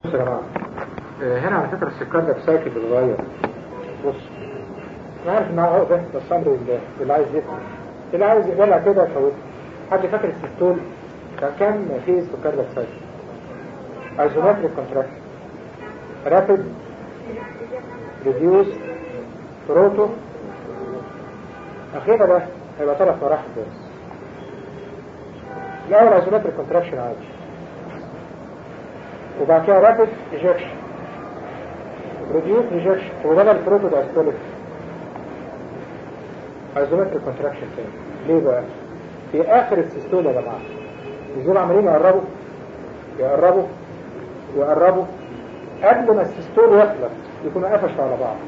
بص يا جماعة آه، هنا على فكرة السكر ده بسايكل بتتغير بص انا عارف انها عقدة بس امر لله اللي عايز يفهم اللي عايز يقبلها كده يفوتها حد فاكر السيستول كان كام فيز في كاردياك سايكل ايزومتريك كونتراكشن رابيد ريديوس بروتو اخيرا ده هيبقى ثلاث مراحل بس الاول ايزومتريك كونتراكشن عادي وبعد كده رابيد ايجكشن ريديوس ايجكشن وده البروتو دايستوليك ايزومتريك كونتراكشن تاني ليه بقى في اخر السيستول يا جماعه يزول عمالين يقربوا يقربوا يقربوا قبل ما السيستول يخلص يكونوا قفشوا على بعض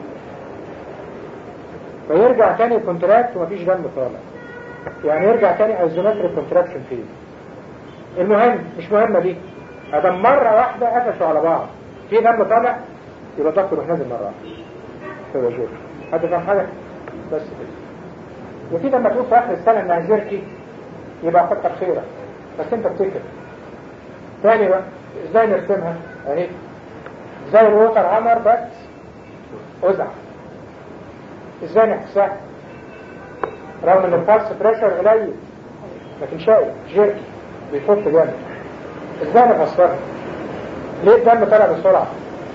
فيرجع تاني كونتراكت ومفيش دم طالع يعني يرجع تاني ايزومتريك كونتراكشن فيه المهم مش مهمه دي ادم مره واحده قفشوا على بعض في دم طالع يبقى الضغط يروح نازل مره واحده هو جور حد فاهم حاجه بس كده وفي لما تقول في اخر السنه انها جيركي يبقى كتر خيرك بس انت بتكتب تاني بقى ازاي نرسمها اهي زي الوتر عمر بس ازع ازاي نحسها رغم ان الفالس بريشر قليل لكن شايف جيركي بيفك جامد ازاي نفسرها ليه الدم طلع بسرعه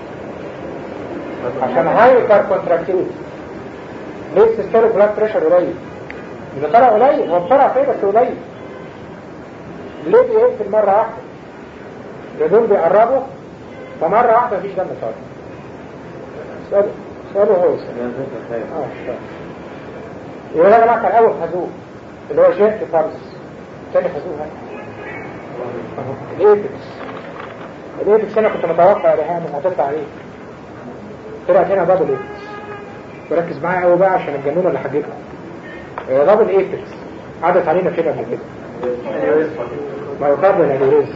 عشان هايبر كونتراكتيف ليه السيستوليك بلاد بريشر قليل اللي طلع قليل هو بسرعه فيه بس قليل ليه بيقفل مره واحده ده دول بيقربوا فمره واحده مفيش دم طالع اساله اساله هو يسأل. اه الشاء يبقى ده يا جماعه كان اول خازوق اللي هو جيرك فارس تاني خازوق هنا الايبكس الايبكس انا كنت متوقع يا ريحان انها هتطلع عليه طلعت هنا دبل ايبكس وركز معايا قوي بقى عشان الجنونه اللي حجتها دبل ايبكس عدت علينا كده قبل كده ما يقابل الانوريزم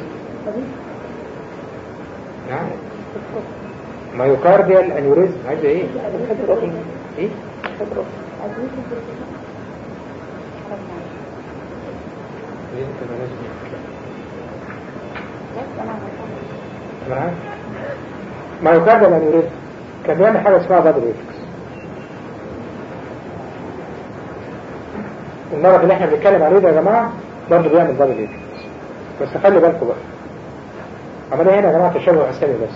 نعم مايوكارديال انوريزم عايزه ايه؟ ايه؟ ليه انت بلاش معاك مايوكارديال انوريزم كان بيعمل حاجه اسمها دبل ايبكس المرض اللي احنا بنتكلم عليه ده يا جماعه برضه بيعمل دبل ايبكس بس خلي بالكم بقى عمليه هنا يا جماعه تشابه اسامي بس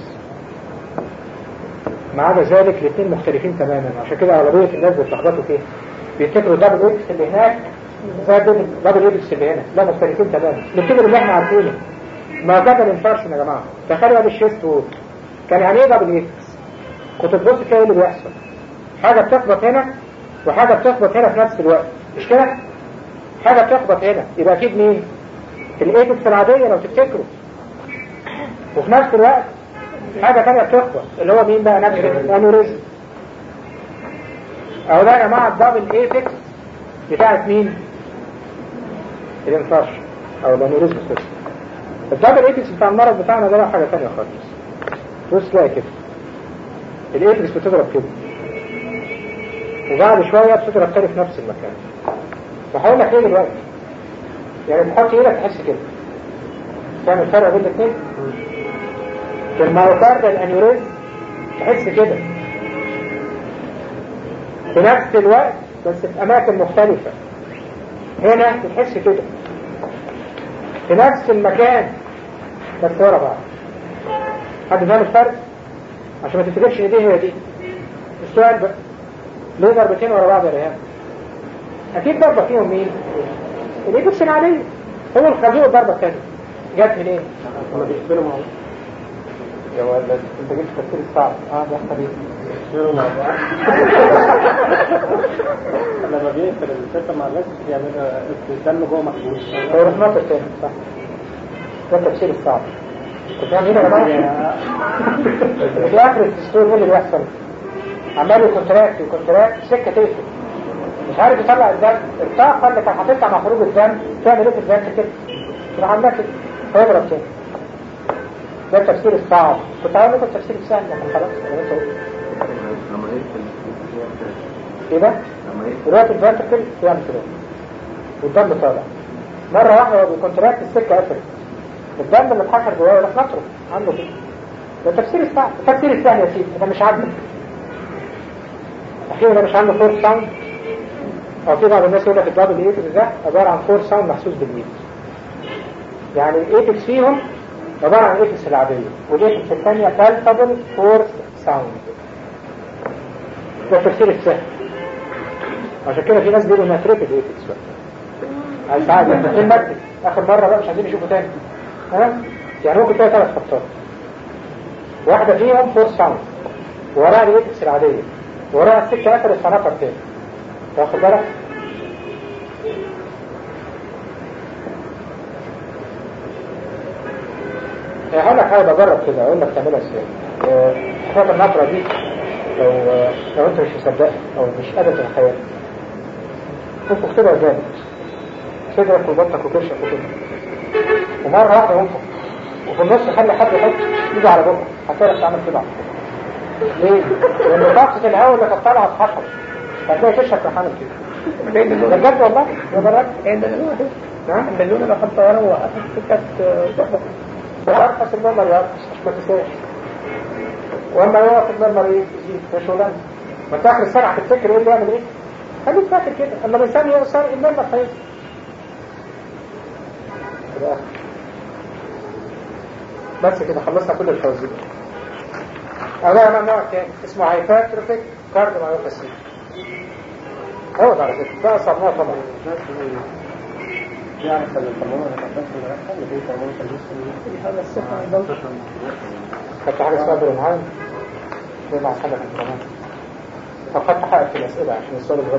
ما عدا ذلك الاثنين مختلفين تماما عشان كده اغلبيه الناس بيتلخبطوا فيه بيفتكروا دبل ايبكس اللي هناك زي دبل ايبكس اللي هنا لا مختلفين تماما نفتكر اللي احنا عارفينه ما كان الانفارشن يا جماعه تخيلوا ادي الشيست وول كان يعني ايه دبل ايبكس كنت تبص تلاقي اللي بيحصل حاجه بتخبط هنا وحاجه بتخبط هنا في نفس الوقت مش كده حاجه بتخبط هنا يبقى اكيد مين الايبكس العاديه لو تفتكروا وفي نفس الوقت حاجه ثانيه بتخبط اللي هو مين بقى نفس الانوريزم اهو ده يا جماعه الدبل ايبكس بتاعت مين الانفارشن او الانوريزم سيستم الدبل ايبكس بتاع المرض بتاعنا ده بقى حاجه ثانيه خالص بص تلاقي كده الايبكس بتضرب كده وبعد شويه بتضرب تاني في نفس المكان وهقول لك ايه دلوقتي يعني تحط ايدك تحس كده فاهم الفرق بين الاثنين في المايوكاردال الانيوريزم تحس كده في نفس الوقت بس في اماكن مختلفة هنا بتحس كده في نفس المكان بس ورا بعض حد فاهم الفرق عشان ما تفتكرش ان دي هي دي السؤال بقى ليه ضربتين ورا بعض يا ريهام اكيد ضربة فيهم مين الايبكس العادية هو الخازوق الضربة الثانية جت منين هما بيشتغلوا مع بعض يا ولد انت جبت تفكير الصعب اه ده حبيبي بيشتغلوا مع بعض لما بيقفل السكة مع الناس بيعمل الدم جوه محبوس هو يروح ناطر تاني صح ده التفسير الصعب كنت فاهم هنا يا جماعه في اخر الدستور ايه اللي بيحصل عمال يكونتراكت يكونتراكت سكه تقفل مش عارف يطلع الدم الطاقه اللي كانت هتطلع مع خروج الدم تعمل ايه في الدم كده تروح عندها كده فيضرب تاني ده التفسير الصعب كنت هقول لكم التفسير السهل لكن خلاص انا قلت اهو. لما يقفل ايه ده؟ لما يقفل دلوقتي الفانتكل يعمل كده والدم طالع مرة واحدة هو بيكونتراكت السكة قفلت الدم اللي اتحشر جواه يروح نطره عنده كده ده التفسير الثاني التفسير الثاني يا سيدي ده مش عاجبك اخيرا ده مش عنده فور ساوند او في بعض الناس يقول لك الدبل ايتكس ده عباره عن فور ساوند محسوس بالايد يعني الايتكس فيهم عباره عن الايتكس العاديه والايتكس الثانيه بالفابل فور ساوند ده التفسير السهل عشان كده في ناس بيقولوا انها تريبل ايتكس بقى عايز ساعات ايه المكتب اخر مره بقى مش عايزين يشوفوا تاني ها يعني ممكن تلاقي ثلاث خطات واحده فيهم فور ساوند وراها الايتكس العاديه وراها السكه اخر الصنافر تاني واخد بالك هقول لك حاجه بجرب كده اقول لك تعملها ازاي آه، حكايه النقره دي لو آه، لو انت مش مصدقها او مش قادر تتخيل انفخ كده جامد صدرك وبطنك وكرشك وكده ومره واحده انفخ وفي النص خلي حد يحط ايده على بقك هتعرف تعمل كده على طول. ليه؟ لان طاقه الهواء اللي كانت طالعه اتحشرت هتلاقي كرشك راح عامل كده ده بجد والله يا براد ايه ده اللي هو نعم البالونه اللي حط ورا وقفت سكه تحفظ وارخص المرمر يرخص ما تنساش واما يقف المرمر ايه يزيد في شغلانه ما انت اخر السنه هتفتكر ايه اللي يعمل ايه خليك فاكر كده اما الانسان يوصل المرمر هيزيد كده آخر. بس كده خلصنا كل الفوازير أولا أنا نوع تاني اسمه هايبرتروفيك كارديومايوباثي هو ده على فكرة ده أصعب نوع طبعا يعني كان الهرمون اللي كان في الرحله اللي هي هرمون الجسم هذا السكه الضغط خدت حاجة اسمها برنهايم زي مع حاجة في الكلام طب خدت حقك في الأسئلة عشان السؤال الغبي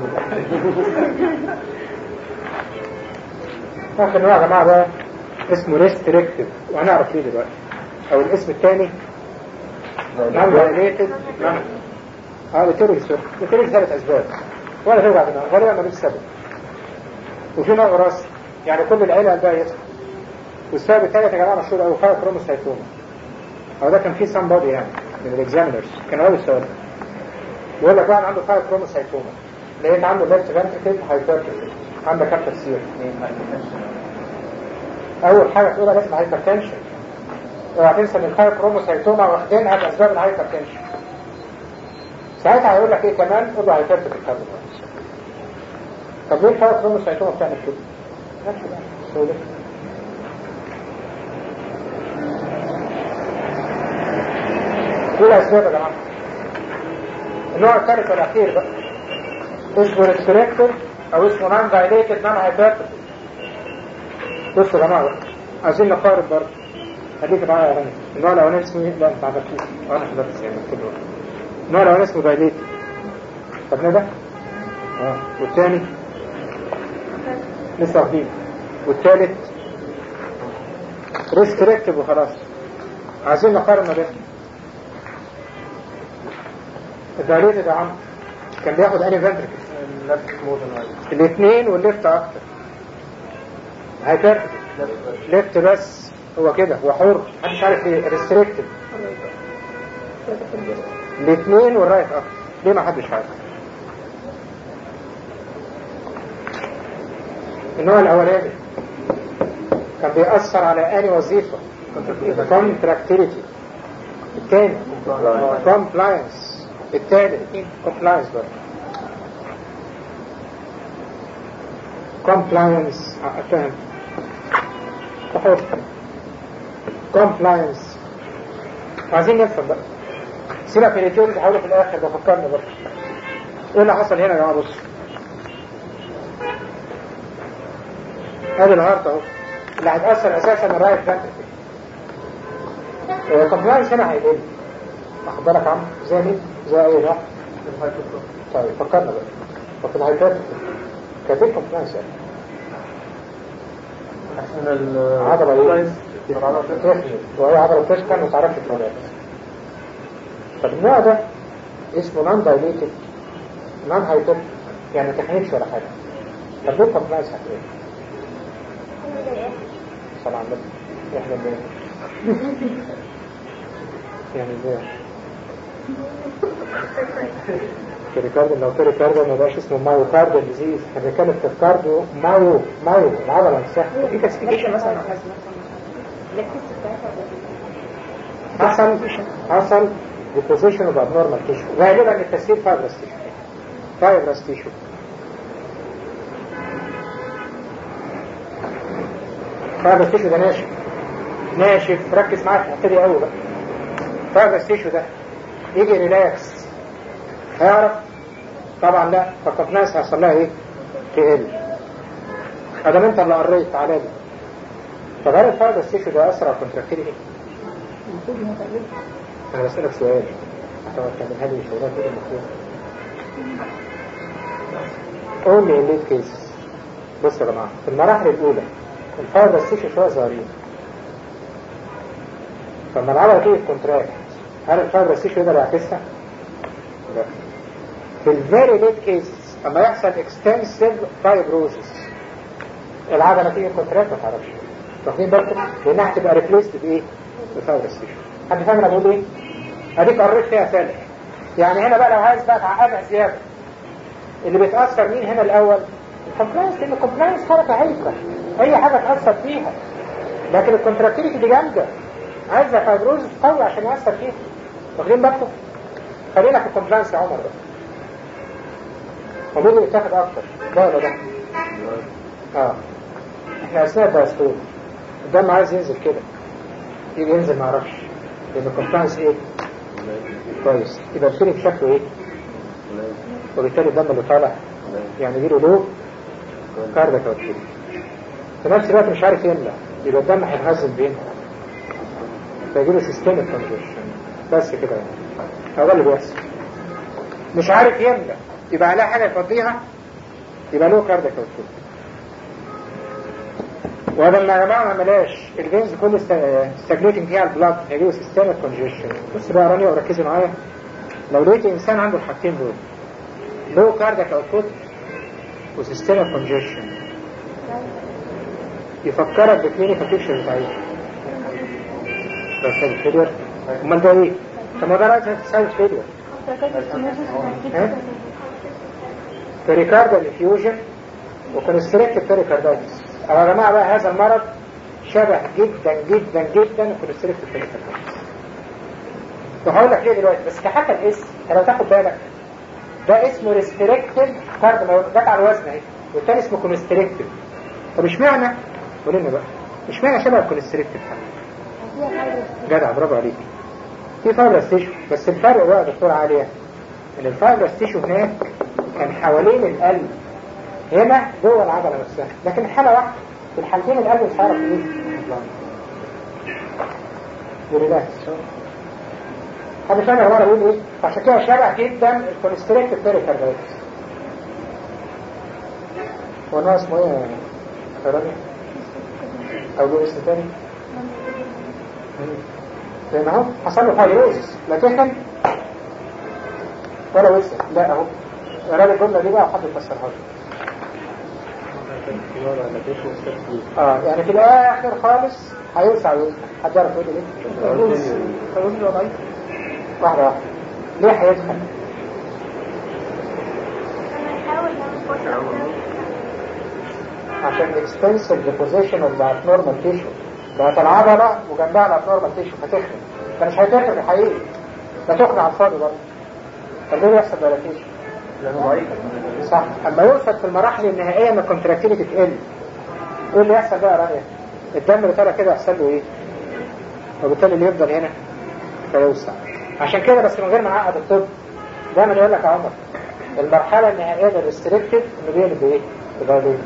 ده آخر نوع يا جماعة بقى اسمه ريستريكتيف وهنعرف ليه دلوقتي أو الاسم الثاني نون فايليتد اه لتيريك سوري لتيريك ثلاث أسباب ولا توجع دماغ غالبا ملوش سبب وفي نوع وراثي يعني كل العيلة عندها يسمع والسبب الثالث يا جماعة مشهور قوي فاير كروموسايتوما هو ده كان فيه سام بودي يعني من الاكزامينرز كان اول سؤال بيقول لك واحد عنده فاير كروموسايتوما لقيت عنده ليفت فنتركل هايبرتروفي عندك كام تفسير اول حاجه تقولها لازم هايبرتنشن اوعى تنسى ان الفاير كروموسايتوما واخدينها باسباب الهايبرتنشن ساعتها هيقول لك ايه كمان قول له هايبرتروفي طب ليه الفاير كروموسايتوما بتعمل كده؟ نفس ده سهولة. دي الأسباب يا جماعة النوع الثالث والأخير بقى اسمه ريستريكتور أو اسمه نان دايليتد نان هايبرتروفي بصوا يا جماعة بقى عايزين نقارن برضه خليك معايا يا رامي النوع الأولاني اسمه ايه؟ لا أنت عملتوش أنا حضرت زي ما كله النوع الأولاني اسمه دايليتد طب ده؟ اه والثاني لسه واخدين والثالث ريستريكتيف وخلاص عايزين نقارن ما بينهم الدايليتد يا عم كان بياخد انهي فنتركل الاثنين والليفت اكتر هايبر ليفت بس هو كده هو حر محدش عارف ايه ريستريكتيف الاثنين والرايت اكتر ليه ما حدش عارف النوع الاولاني كان بيأثر على اني وظيفة contractility الثاني compliance الثالث compliance برضه compliance آه، فاهم تحط compliance عايزين نفهم بقى سيبك من التيوري تحاولوا في الاخر بفكرني برضه ايه اللي حصل هنا يا جماعه بصوا ادي الهارت اهو اللي هيتاثر اساسا الرايت فانتركل كومبلاينس هنا هيقل واخد بالك يا عم زي مين؟ زي ايه ده؟ طيب فكرنا بقى وفي الهايبرتروفي كانت ايه كومبلاينس يعني؟ عضلة ايه؟ تخني وهي عضلة تسخن وما تعرفش تتولد طب النوع ده اسمه نون دايليتد نون هايبر يعني ما تخنيش ولا حاجة طب ليه كومبلاينس هتقل؟ صلى على النبي احنا بيه يعني ازاي كاريكاردو لو كاريكاردو ما بقاش اسمه مايو كاردو ديزيز احنا بنتكلم في الكارديو مايو مايو العضله نفسها في كلاسيفيكيشن مثلا حصل حصل deposition of abnormal tissue غالبا التسهيل fibrous tissue fibrous tissue fibrous tissue ده ناشف ناشف ركز معايا في الحته دي قوي بقى fibrous tissue ده يجي ريلاكس هيعرف طبعا لا فقط ناس هيحصل لها ايه تقل ادام انت اللي قريت تعالى لي طب هل الفايبرس تيشو ده اسرع كونتراكتيليتي؟ انا بسألك سؤال هتقعد تعملها لي شغلات كده المفروض only in late cases بصوا يا جماعه في المراحل الاولى الفايبرس تيشو شويه صغيرين فلما العضله تيجي كونتراكت هل الفايبرس تيشو يقدر يعكسها؟ لا في الفيري ليت كيسز اما يحصل اكستنسيف فايبروزس العضله تيجي كونتراكت ما تعرفش واخدين بالكم لانها هتبقى ريبليسد بايه؟ بفايبرس تيشو حد فاهم انا بقول ايه؟ اديك قريت فيها ثالث يعني هنا بقى لو عايز بقى تعقدها زياده اللي بيتاثر مين هنا الاول؟ الكومبلاينس لان الكومبلاينس حركه هايفه اي حاجه تاثر فيها لكن الكونتراكتيليتي دي جامده عايزه فايبروزس قوي عشان ياثر فيها واخدين بالكم؟ خلينا في الكومبلاينس يا عمر بقى ومين اللي بيتاخد اكتر ده ولا ده اه احنا اثناء الدايستول الدم عايز ينزل كده يجي ينزل معرفش لان الكومبلاينس ايه كويس يبقى الفيلم شكله ايه وبالتالي الدم اللي طالع يعني يجيله لو كاردك اوتفيل في نفس الوقت مش عارف يملى يبقى الدم هيتغذى بين فيجيله سيستمك كونجيشن بس كده يعني هو ده اللي بيحصل مش عارف يملى يبقى عليها حاجة يفضيها يبقى له كاردك اوتفيل وهذا ما يا جماعه ما عملاش الفينز كله ستاجنيتنج فيها البلاد هيجيله سيستمك كونجيشن بص بقى رانيا وركزوا معايا لو لقيت انسان عنده الحاجتين دول لو كاردك اوتفوت وسيستمك كونجيشن يفكرك بكلينيكال بيكشر بتاعيه ده سايد فيلير امال ده ايه؟ طب ما ده رايت سايد فيلير بريكاردال افيوجن وكونستريكتيف بريكاردايتس او يا جماعه بقى هذا المرض شبه جدا جدا جدا الكونستريكتيف بريكاردايتس وهقول لك ليه دلوقتي بس كحكى الاسم انت لو تاخد بالك ده اسمه ريستريكتيف كارد جت على الوزن اهي والتاني اسمه كونستريكتيف طب اشمعنى؟ قول لنا بقى اشمعنى شبه الكونستريكتيف جدع برافو عليك في فايبرس تيشو بس الفرق بقى يا دكتور عاليه ان الفايبرس تيشو هناك كان حوالين القلب هنا جوه العضله نفسها لكن الحاله واحده في الحالتين القلب مش هيعرف ايه ريلاكس حد فاهم يا جماعه بقول ايه عشان كده شبه جدا الكونستريكتيف بيريكاردايتس هو نوع اسمه ايه يا رامي او له اسم تاني زي ما هو حصل له فايروزس لا تخن ولا وسع لا اهو قرا الجمله دي بقى وحد يفسرها اه يعني في الاخر خالص هيوسع ويوسع حد يعرف يقول لي ليه؟ فيروز وضعيف واحده واحده ليه هيدخل؟ عشان extensive deposition of the abnormal tissue بقت العضلة وجنبها الابنورمال تيشو فتخن فمش هتخن حقيقي ده تخن على الفاضي برضه طب ليه يحصل دلاتيشن؟ لانه ضعيف صح اما يوصل في المراحل النهائية من الكونتراكتيليتي تقل ايه اللي يحصل بقى يا رأيك؟ الدم اللي طالع كده يحصل له ايه؟ وبالتالي اللي يفضل هنا فيوسع عشان كده بس من غير ما نعقد الطب دايما يقول لك يا عمر المرحلة النهائية للريستريكتيف انه بيقلب بايه؟ بدايلوتيف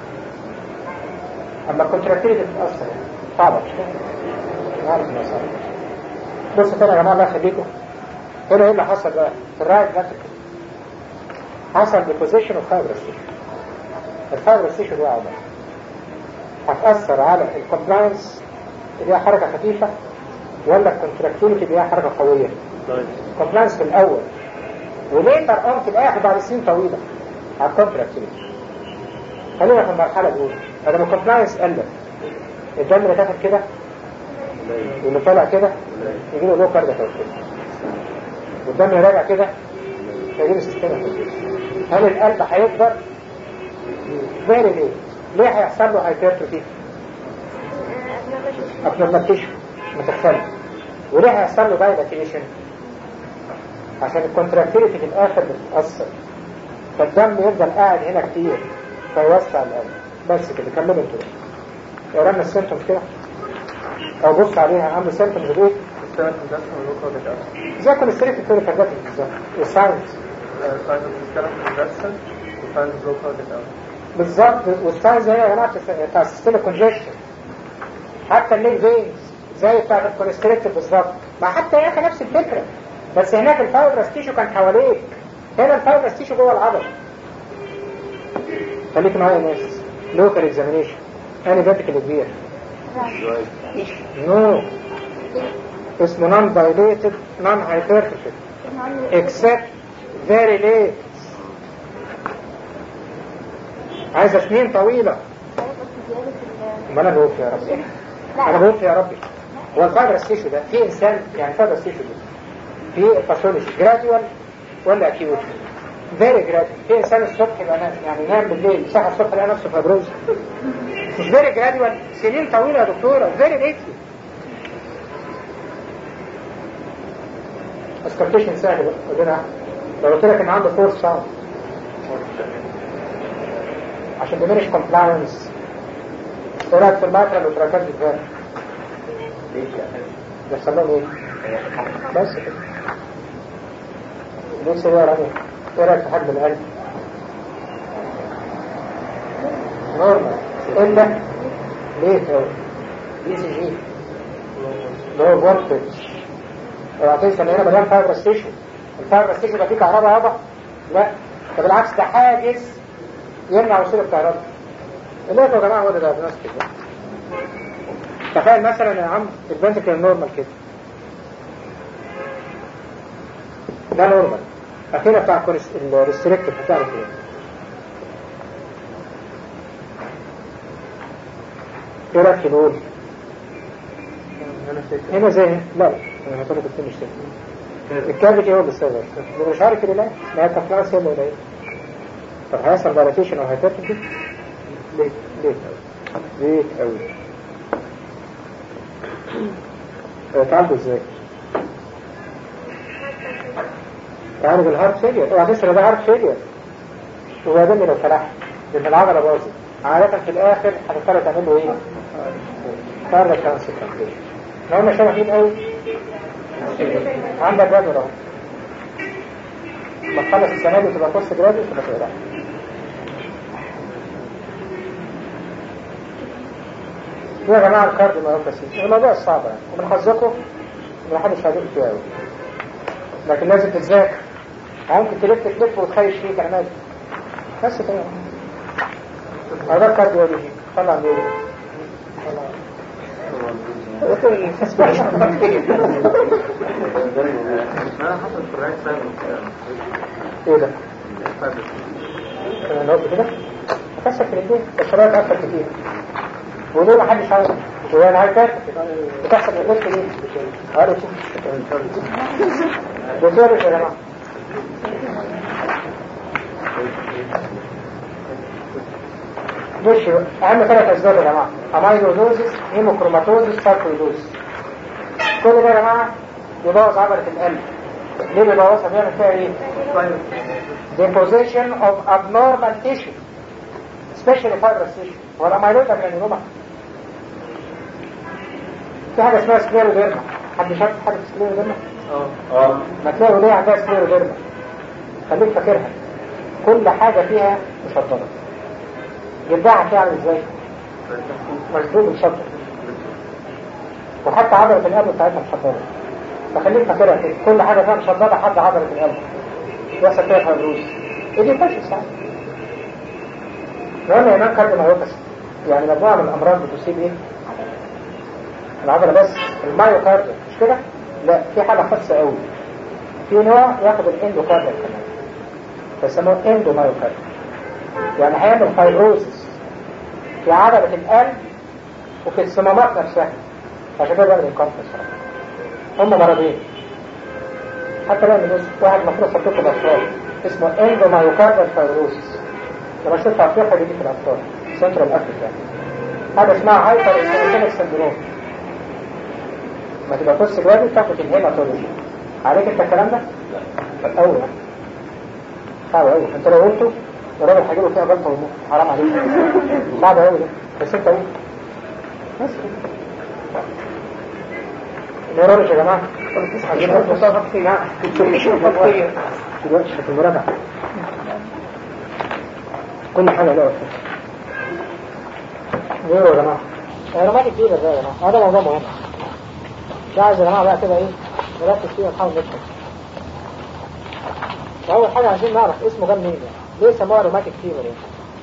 اما الكونتراكتيليتي بتتأثر يعني صعبة مش كده؟ عارف انها صعبة بصوا تاني يا جماعة الله يخليكم هنا ايه اللي حصل بقى؟ في الرايت فاتيكال حصل ديبوزيشن اوف فايبرس تيشو الفايبرس تيشو دي يا عمر هتأثر على الكومبلاينس اللي هي حركة خفيفة ولا الكونتراكتيليتي اللي هي حركة قوية؟ الكومبلاينس في الأول وليتر اون في الآخر بعد سنين طويلة على الكونتراكتيليتي خلينا في المرحلة الأولى لما الكومبلاينس قلت الدم اللي تاخد كده واللي طالع كده يجي له لو كاردياك اوتبوت والدم اللي راجع كده يجي له سيستم هل القلب هيكبر؟ فيري ليه؟ ليه هيحصل له هايبرتروفي؟ ابنورمال تيشو متخلف وليه هيحصل له دايلاتيشن عشان الكونتراكتيليتي في الاخر بتتاثر فالدم يفضل قاعد هنا كتير فيوسع القلب بس كده كملوا انتوا اقرا لنا السيمتومز كده او بص عليها عامل سيمتومز بايه السبب ده اسمه لوكال ديتاكس زي كوليستريك الكوليكاردات بالظبط والساينس ساينس السكالب انفكشن وساينس لوكال ديتاكس بالظبط والساينس هي يا جماعه بتاع السيستم كونجكشن حتى الليج فينز زي بتاع الكوليستريك بالظبط ما حتى يا اخي نفس الفكره بس هناك الفايبرس تيشو كان حواليك هنا الفايبرس تيشو جوه العضله خليك معايا يا ناس لوكال اكزامينيشن انا فيرتيكال كبير نو اسمه نون دايليتد نون هايبرتروفيك except very late عايزة سنين طويلة ما انا بقول يا ربي انا بقول يا ربي هو الفايبرس تيشو ده في انسان يعني الفايبرس تيشو ده في باثولوجي جراديوال ولا اكيوت فيري جراديوال في انسان الصبح يبقى نام يعني ينام بالليل صحى الصبح يلاقي نفسه فابروز مش فيري جراديوال سنين طويلة يا دكتورة فيري ليتلي اسكرتيشن سهل بقى قلنا لو قلت لك ان عنده فورس صعب عشان diminish compliance ايه رايك في الماترا والتراكات بالذات بيحصل لهم ايه؟ بس كده ليه سريع رامي ايه رايك في حجم القلب؟ نورمال الا ليه هو؟ اي سي جي لو فولتج اوعى تنسى ان هنا مليان فايبر ستيشن الفايبر ستيشن يبقى فيه كهرباء يابا لا ده بالعكس ده حاجز يمنع وصول الكهرباء اللي يا جماعه هو ده دايجنوستيك تخيل مثلا يا عم الفنتكل نورمال كده ده نورمال اخيرا بتاع الريستريكتيف هتعرف ايه ايه رايك في نقول هنا زي لا لا انا هقول لك التاني مش تاني الكافيتي هو اللي السبب مش عارف ليه لا ما هي التفلاس هي اللي قليله طب هيحصل دايلاتيشن او هيتركب ليه ليه ليه قوي تعالجوا ازاي تعالج الهارت فيلير اوعى تسرق ده هارت فيلير هو ده لو فلحت لان العضله باظت عادة في الاخر هتضطر تعمل له ايه؟ كارد ترانسبلانتيشن لو انا شبهين قوي عندك جدول اهو لما تخلص السنه دي تبقى كورس جراديوس ولا تقرا يا جماعه الكارديو ما هو بسيط الموضوع صعب يعني ومن حظكم ما حدش هيدوق فيه قوي لكن لازم تتذاكر ممكن تلف تلف وتخيش فيه كلمات بس كده هذا الكارديولوجي طلع ليه انا حصل في الرايت سايد ايه ده؟ انا قلت كده اكسر في الايدين الشرايط اكتر كتير وليه ما حدش عارف هو انا عارف بتحصل في النص ليه؟ عارف دكتور يا جماعه بص اهم ثلاث اسباب يا جماعه امايلوزوزيس هيموكروماتوزيس ساركويدوزيس كل ده يا جماعه يبوظ عضله القلب ليه بيبوظها بيعمل فيها ايه؟ deposition of abnormal tissue especially fibrous tissue والاميلويد جرانيوما في حاجه اسمها سكليروديرما حد شاف حاجه سكليروديرما؟ اه ما تلاقوا ليه عندها سكليروديرما خليك فاكرها كل حاجه فيها مشطبه جلدها هتعمل ازاي؟ مشدود مشطب وحتى عضله القلب بتاعتها مشطبه فخليك فاكرها كده كل حاجه فيها مشطبه حتى عضله القلب يحصل فيها فيبروز ايه دي فاشل ساعات المهم هناك كارديومايوباثي يعني مجموعه من الامراض بتصيب ايه؟ العضله بس المايوكارديا مش كده؟ لا في حاله خاصه قوي في نوع ياخد الاندوكارديا كمان فيسموه اندومايوكارديا يعني هيعمل فايبروزس في عضله القلب وفي الصمامات نفسها عشان كده بيعمل انكمبس هم مرضين حتى لو من واحد مفروض صدقه الاطفال اسمه اندومايوكارديال فايبروسيس لما شفت افريقيا دي في الاطفال سنترال افريكا هذا اسمها هايبر انسولينيك سندروم ما تبقى قصة الوادي تاخد الهيماتولوجي عليك انت الكلام ده؟ أول صعب أوي انت لو قلته الراجل هيجيله فيها غلطة ويموت حرام عليك صعب أوي ده بس انت قول بس كده نورولوجي يا جماعة عايزين نروح نصاب دلوقتي في المراجعة كل حاجة لها وقتها نورو يا جماعة روماتيك فيبر ده يا جماعة هذا موضوع مهم مش عايز يا جماعة بقى كده ايه نركز فيه ونحاول نفهم أول حاجة عايزين نعرف اسمه جاب منين يعني ليه سموها روماتيك فيبر يعني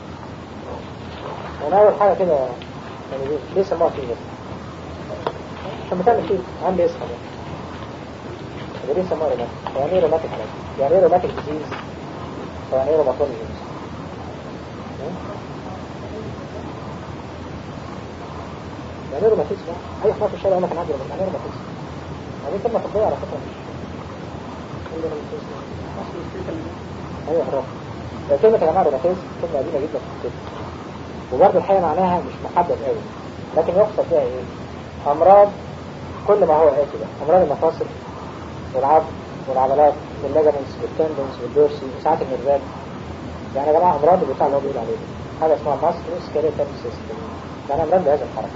يعني أول حاجة كده يعني ليه, ليه سموها فيبر عشان بتعمل فيه عندي اسمها ده يبقى ليه سموها روماتيك يعني ايه روماتيك يعني ايه روماتيك ديزيز يعني ايه روماتولوجي يعني ايه روماتيزم اي حاجه في الشارع انا كان عندي روماتيزم يعني ايه روماتيزم هذه كلمه طبيه على فكره مش ايوه حرام كلمة يا جماعة روماتيزم كلمة قديمة جدا في الطب وبرضه الحقيقة معناها مش محدد قوي لكن يقصد فيها ايه؟ أمراض كل ما هو آتي ده أمراض المفاصل والعظم والعضلات والليجمنتس والتندنز والدورسي وساعات النرفات يعني يا جماعة أمراض البتاع اللي هو بيقول عليه ده حاجة اسمها ماسكرو سكيليتال سيستم يعني أمراض بهذا الحركة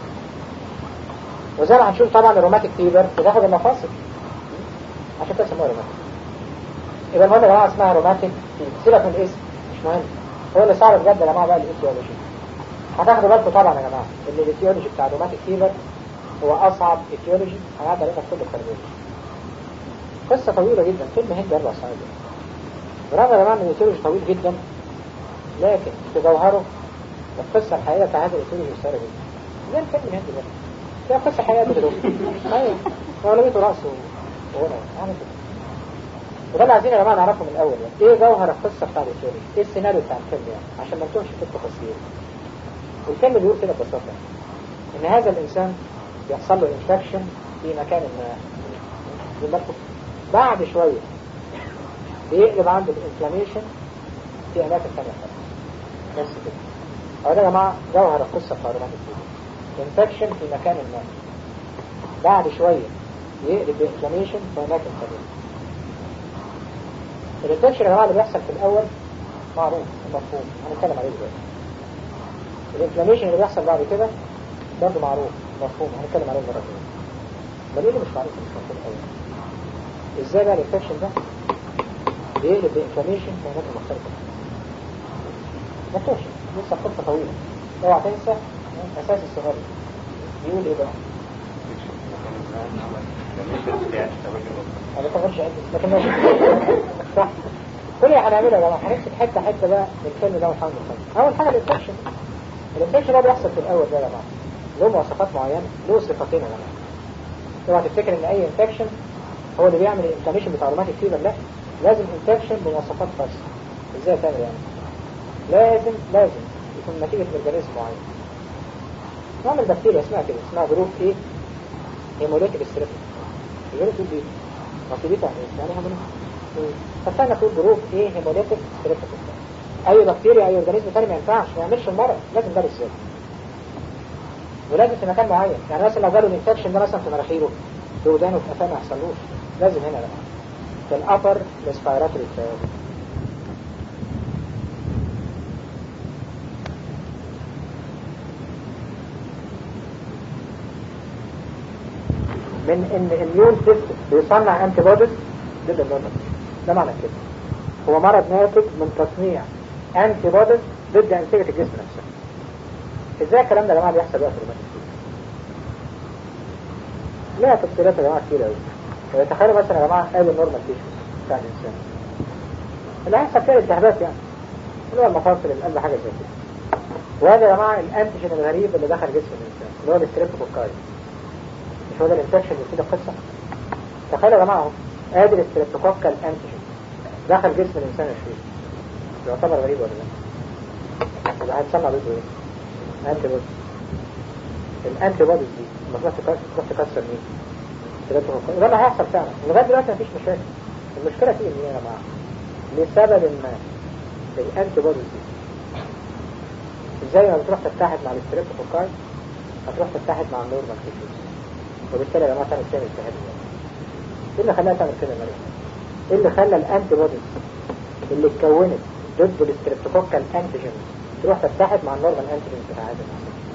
وزي ما هنشوف طبعا الروماتيك فيبر بتاخد المفاصل عشان كده سموها روماتيك يبقى المهم يا جماعه اسمها روماتيك فيبر سيبك من الاسم مش مهم هو اللي صعب بجد يا جماعه بقى الايتيولوجي هتاخدوا بالكم طبعا يا جماعه ان الايتيولوجي بتاع الروماتيك فيبر هو اصعب ايتيولوجي هنعدي عليها في كل الكارديولوجي قصه طويله جدا فيلم هندي اربع ساعات برغم يا جماعه ان الايتيولوجي طويل جدا لكن في جوهره القصه الحقيقيه بتاع هذا الايتيولوجي قصيره جدا زي الفيلم الهندي ده هي قصة حياته دلوقتي ايوه هو لقيته رأسه وهنا عامل كده وده اللي عايزين يا جماعة نعرفه من الأول يعني ايه جوهر القصة بتاع الفيلم ايه السيناريو بتاع الفيلم يعني عشان ما نتوهش في التفاصيل والفيلم بيقول كده ببساطة ان هذا الانسان بيحصل له انفكشن في مكان ما بعد شوية بيقلب عنده الانفلاميشن في اماكن ثانية خالص بس كده هو ده يا جماعة جوهر القصة بتاع روماتيك فيبر انفكشن في مكان ما بعد شوية يقلب بانفلاميشن في اماكن ثانية الانفكشن يا جماعة اللي بيحصل في الاول معروف ومفهوم هنتكلم عليه دلوقتي الانفلاميشن اللي بيحصل بعد كده برضه معروف مفهوم هنتكلم عليه المرة الجاية بل ايه اللي مش معروف مش مفهوم قوي ازاي بقى الانفكشن ده بيقلب بانفلاميشن في اماكن مختلفة ما تقولش لسه قصة طويلة اوعى تنسى اساس السؤال يقول ايه بقى انا ما قلتش لكن ماشي صح كل اللي هنعمله يا جماعه هنمسك حته حته بقى من الفيلم ده ونحاول نفهم اول حاجه الانفكشن الانفكشن ده بيحصل في الاول ده يا جماعه له مواصفات معينه له صفتين يا جماعه اوعى تفتكر ان اي انفكشن هو اللي بيعمل الانفلاميشن بتاع روماتيك فيبر لا لازم انفكشن بمواصفات خاصه ازاي تعمل يعني لازم لازم يكون نتيجه اورجانيزم معين نعمل بكتيريا اسمها كده اسمها جروب ايه هيموليتيك ستريبتوس الجروب دي مصيبتها ايه يعني هيموليتيك فاستنى تقول جروب ايه هيموليتيك ستريبتوس اي بكتيريا اي اورجانيزم تاني ما ينفعش ما يعملش المرض لازم ده بالذات ولازم في مكان معين يعني مثلا لو جاله الانفكشن ده مثلا في مناخيره في ودانه في قفاه ما يحصلوش لازم هنا بقى في الابر ريسبيراتوري من ان الميون سيستم بيصنع انتي بوديز ضد النورمال ده معنى كده هو مرض ناتج من تصنيع انتي بوديز ضد انسجه الجسم نفسها ازاي الكلام ده يا جماعه بيحصل بقى في الروماتيك ليها تفسيرات يا جماعه كتير قوي تخيلوا مثلا يا جماعه ادي النورمال تيشوز بتاع الانسان اللي هيحصل فيها التهابات يعني اللي هو المفاصل القلب حاجه زي كده وهذا يا جماعه الانتيجين الغريب اللي دخل جسم الانسان اللي هو الستريبتوكوكاي مش هو ده الانفكشن اللي فيه القصة تخيلوا يا جماعة ادي الستريبتوكوكال انتيجين دخل جسم الانسان الشريف يعتبر غريب ولا لا يبقى هتسمع ضده ايه انتي بوديز الانتي بوديز دي لما تروح تروح تكسر مين ستريبتوكوكال ده اللي هيحصل فعلا لغايه دلوقتي مفيش مشاكل المشكله فيه ان يا جماعه لسبب ما الانتي بوديز دي زي ما بتروح تتحد مع الستريبتوكوكال هتروح تتحد مع النورمال تيشوز وبالتالي يا جماعه تعمل كده التهاب ايه اللي خلاها تعمل كده يا مريم؟ ايه اللي خلى الانتي بوديز اللي اتكونت ضد الاستريبتوكوكال انتيجين تروح تتحد مع النورمال انتيجين بتاع هذا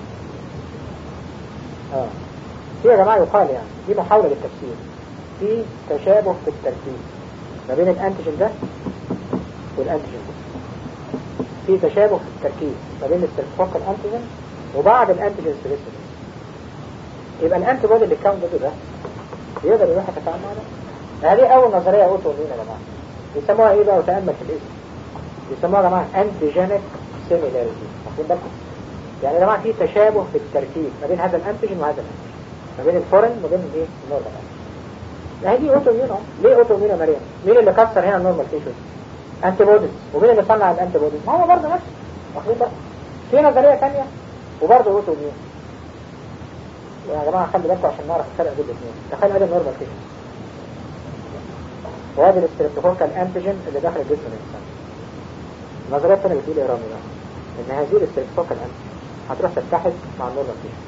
اه في يا جماعه يقال يعني دي محاوله للتفسير في تشابه في التركيب ما بين الانتيجين ده والانتيجين ده في تشابه في التركيب ما بين الاستريبتوكوكال انتيجين وبعض الانتيجين سبيسيفيك يبقى الانتي بودي اللي كان ضده ده يقدر يروح يتفاعل مع ده هذه اول نظريه اوتو يا جماعه يسموها ايه بقى وتامل في الاسم يسموها يا جماعه انتيجينيك سيميلاريتي واخدين بالكم يعني يا جماعه في تشابه في التركيب ما بين هذا الانتيجين وهذا الانتيجين ما بين الفورن وما بين الايه النورمال ما هي دي اوتو ميون ليه اوتو ميون يا مريم مين اللي كسر هنا النورمال تيشوز انتي بوديز ومين اللي صنع الانتي بوديز ما هو برضه نفسه واخدين بالكم في نظريه ثانيه وبرضه اوتو ميون يا جماعة خلي بالكم عشان نعرف الفرق بين الاثنين تخيل ادي النورمال تيشو وادي الاستريبتوكوكال انتيجين اللي داخل جسم الانسان النظرية الثانية بتقول يا رامي بقى ان هذه الاستريبتوكوكال انتيجين هتروح تتحد مع النورمال تيشو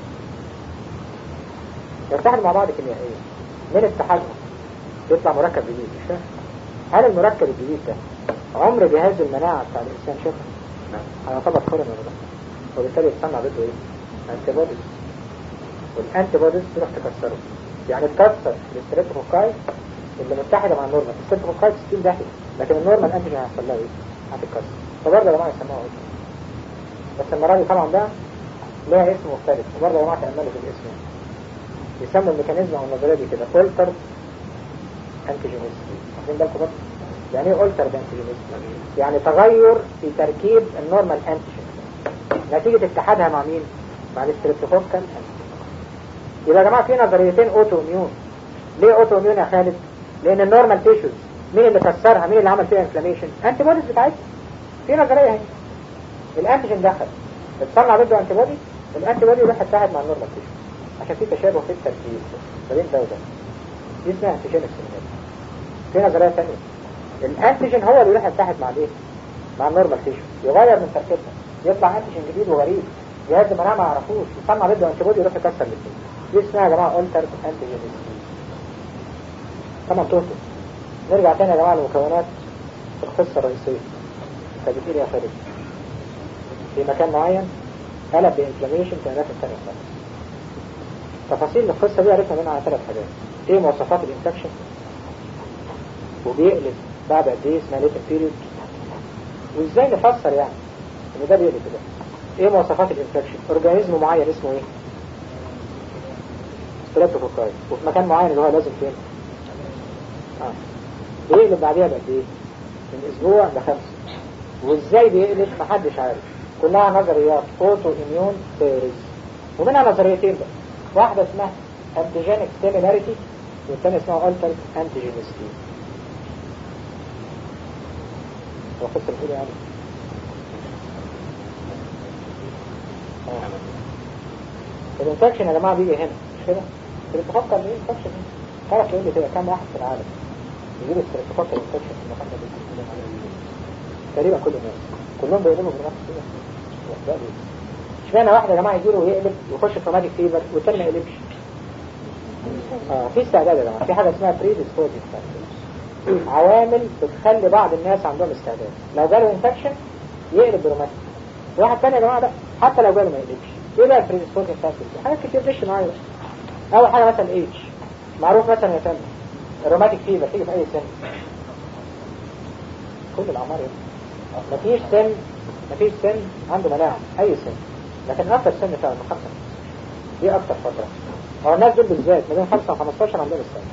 يتحد مع بعض كيميائيا من اتحادهم يطلع مركب جديد مش فاهم هل المركب الجديد ده عمر جهاز المناعة بتاع الانسان شافه؟ هيعتبر فورن ولا لا؟ وبالتالي يتصنع ضده ايه؟ انتي بوديز والانتي بوديز تروح تكسره يعني تكسر الاستريبتوكوكاي اللي متحده مع النورمال الاستريبتوكوكاي ستيل داخل لكن النورمال انتيجين هيحصل لها ايه؟ هتتكسر فبرضه يا جماعه يسموها ايه؟ بس المره دي طبعا ده ليها اسم مختلف وبرضه يا جماعه تاملوا في الاسم يسموا الميكانيزم او النظريه دي كده اولتر انتيجينيستي واخدين بالكم برضه؟ يعني ايه اولتر انتيجينيستي؟ يعني تغير في تركيب النورمال انتيجين نتيجه اتحادها مع مين؟ مع الاستريبتوكوكال انتيجين يبقى يا جماعة في نظريتين اوتو اميون ليه اوتو اميون يا خالد لان النورمال تيشوز مين اللي كسرها مين اللي عمل فيها انفلاميشن انتي بوديز بتاعتها في نظرية اهي الانتيجين دخل اتصنع ضده انتي بودي الانتي بودي يروح يتحد مع النورمال تيشو عشان في تشابه في التركيب ما بين ده وده دي اسمها انتيجين السيميلار في نظرية ثانية الانتيجين هو اللي يروح يتحد مع الايه مع النورمال تيشو يغير من تركيبها يطلع انتيجين جديد وغريب جهاز المناعة ما يعرفوش يصنع ضده انتي بودي يروح يكسر الاثنين دي اسمها يا جماعة أولتر أنتيجينيز طبعا توتو نرجع تاني يا جماعة للمكونات في القصة الرئيسية انت بتقول يا خالد في مكان معين قلب بإنفلاميشن في الناس الثانية خالص تفاصيل القصة دي عرفنا منها على ثلاث حاجات ايه مواصفات الانفكشن وبيقلب بعد قد ايه اسمها ليتر بيريود وازاي نفسر يعني ان ده بيقلب كده ايه مواصفات الانفكشن اورجانيزم معين اسمه ايه ستريبتوكوكاي وفي مكان معين اللي هو لازم فين اه بيقلب بعديها بقد ايه من اسبوع لخمسة وازاي بيقلب محدش عارف كلها نظريات اوتو اميون ثيوريز ومنها نظريتين بقى واحدة اسمها انتيجينيك سيميلاريتي والثانية اسمها التر انتيجينيستي هو قصة الأولى يعني آه. الانفكشن يا جماعة بيجي هنا مش كده الاتفاق ايه انفكشن تعرف تقول لي كده كام واحد في العالم يجيب الاتفاق الانفكشن في المكان ده تقريبا كل الناس كلهم بيقلبوا بنفس كده اشمعنى واحد يا جماعه يجي له ويقلب ويخش في روماتيك فيبر والتاني ما يقلبش اه في استعداد يا جماعه في حاجه اسمها بري ديسبوزيف عوامل بتخلي بعض الناس عندهم استعداد لو جاله انفكشن يقلب بروماتيك واحد تاني يا جماعه ده حتى لو جاله ما يقلبش ايه بقى البري ديسبوزيف حاجات كتير مش معايا اول حاجه مثلا ايدج معروف مثلا يا فندم الروماتيك فيبر تيجي في اي سن كل الاعمار يعني مفيش سن مفيش سن عنده مناعه اي سن لكن اكثر سن فعلا من خمسة دي اكثر فتره هو الناس دول بالذات ما بين 5 و 15 عندهم السن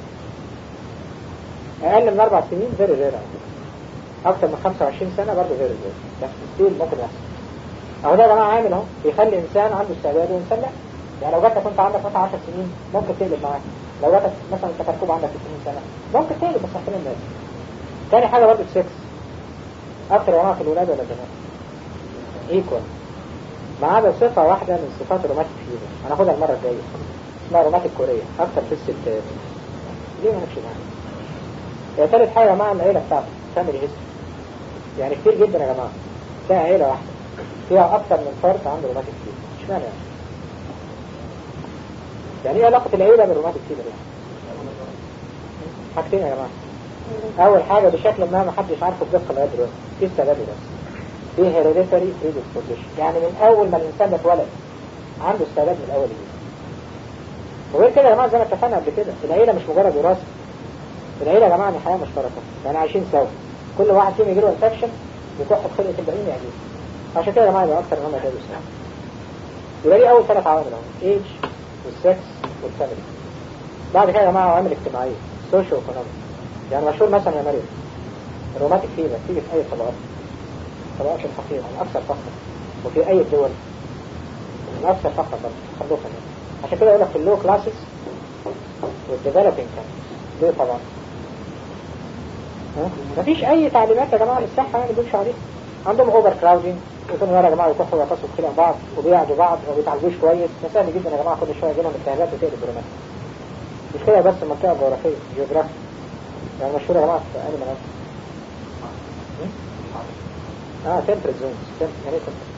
اقل من اربع سنين فيري رير اكثر من 25 سنه برضه فيري رير بس ستيل ممكن يحصل اهو ده يا جماعه عامل اهو بيخلي انسان عنده استعداد وانسان لا يعني لو جاتك كنت عندك مثلا 10 سنين ممكن تقلب معاك لو جاتك مثلا انت كركوب عندك 60 سنة ممكن تقلب بس احتمال الناس تاني حاجة برضه السكس اكتر يا جماعة في الولاد ولا البنات ايكوال ما عدا صفة واحدة من صفات الروماتيك فيبر هناخدها المرة الجاية اسمها روماتيك كورية اكتر في الستات ليه ما نمشي معاها يا تالت حاجة مع العيلة بتاعتك فاميلي هيستوري يعني كتير جدا يا جماعة فيها عيلة واحدة فيها اكتر من فرد عنده روماتيك فيبر اشمعنى يعني يعني ايه علاقة العيلة بالروماتيك فيبر يعني حاجتين يا جماعة اول حاجة بشكل ما ما حدش عارفه بدقة لغاية دلوقتي في السبب بس في هيريديتري بريدisposition يعني من اول ما الانسان ده اتولد عنده استعداد من الاول يجي وغير كده يا جماعة زي ما اتفقنا قبل كده العيلة مش مجرد وراثة العيلة يا جماعة دي حياة مشتركة يعني عايشين سوا كل واحد فيهم يجيله انفكشن يكح في خلقة الباقيين يعجبه عشان كده يا جماعة يبقى اكتر ان هم يجيبوا سوا يبقى دي اول ثلاث عوامل اهو ايج والسكس والفاميلي بعد كده يا جماعة عوامل اجتماعية سوشيو ايكونوميك يعني مشهور مثلا يا مريم الروماتيك فيبر تيجي في اي طبقات طبقات الفقيرة الاكثر فقرا وفي اي دول الاكثر فقرا برضه خلوها يعني. عشان كده يقول لك في اللو كلاسز والديفلوبينج ليه طبعا ها؟ مفيش اي تعليمات يا جماعه للصحه يعني بيمشوا عليها عندهم اوفر كراودنج وكل مره يا جماعه يكحوا ويقصوا كده بعض وبيعدوا بعض وما بيتعالجوش كويس مسائل جدا يا جماعه كل شويه يجي لهم التهابات وتقلب برومات مش كده بس المنطقه الجغرافيه جيوغرافي يعني مشهور يا جماعه في انهي مناطق اه تمبرت زونز يعني ايه temperate؟